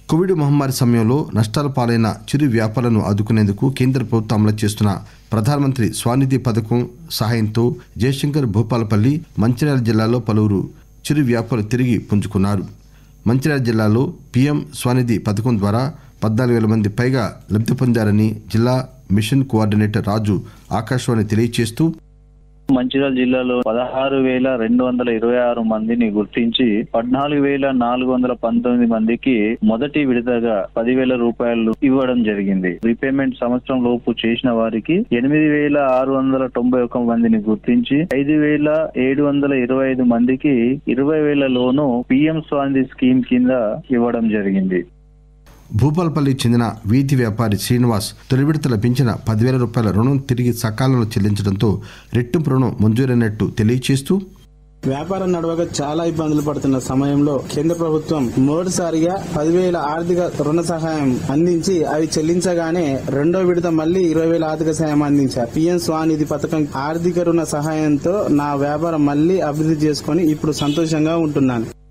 Covid మహమ్మారి సమయంలో నష్టాల పాలైన చిరు వ్యాపారులను ఆదుకునేందుకు కేంద్ర ప్రభుత్వం అమలు చేస్తున్న ప్రధానమంత్రి స్వానిధి పథకం సహాయంతో జయశంకర్ భూపాలపల్లి మంచిర్యాల జిల్లాలో పలువురు చిరు వ్యాపారులు తిరిగి పుంజుకున్నారు మంచిర్యాల జిల్లాలో పీఎం స్వానిధి పథకం ద్వారా పద్నాలుగు వేల మంది పైగా లబ్ధి పొందారని జిల్లా మిషన్ కోఆర్డినేటర్ రాజు ఆకాశవాణి తెలియజేస్తూ మంచిర్యాల జిల్లాలో పదహారు వేల రెండు వందల ఇరవై ఆరు మందిని గుర్తించి పద్నాలుగు వేల నాలుగు వందల పంతొమ్మిది మందికి మొదటి విడతగా పదివేల రూపాయలు ఇవ్వడం జరిగింది రీపేమెంట్ సంవత్సరం లోపు చేసిన వారికి ఎనిమిది వేల ఆరు వందల తొంభై ఒక మందిని గుర్తించి ఐదు వేల ఏడు వందల ఇరవై ఐదు మందికి ఇరవై వేల లోను పిఎం స్వానిధి స్కీమ్ కింద ఇవ్వడం జరిగింది భూపాలపల్లికి చెందిన వీధి వ్యాపారి శ్రీనివాస్ తొలి విడత లభించిన పదివేల రూపాయల రుణం తిరిగి సకాలంలో చెల్లించడంతో రెట్టింపు రుణం మంజూరైనట్టు తెలియజేస్తూ వ్యాపారం నడవక చాలా ఇబ్బందులు పడుతున్న సమయంలో కేంద్ర ప్రభుత్వం మొదటిసారిగా పదివేల ఆర్థిక రుణ సహాయం అందించి అవి చెల్లించగానే రెండో విడత మళ్లీ ఇరవై వేల ఆర్థిక సహాయం అందించారు పిఎం స్వానిధి పథకం ఆర్థిక రుణ సహాయంతో నా వ్యాపారం మళ్లీ అభివృద్ధి చేసుకుని ఇప్పుడు సంతోషంగా ఉంటున్నాను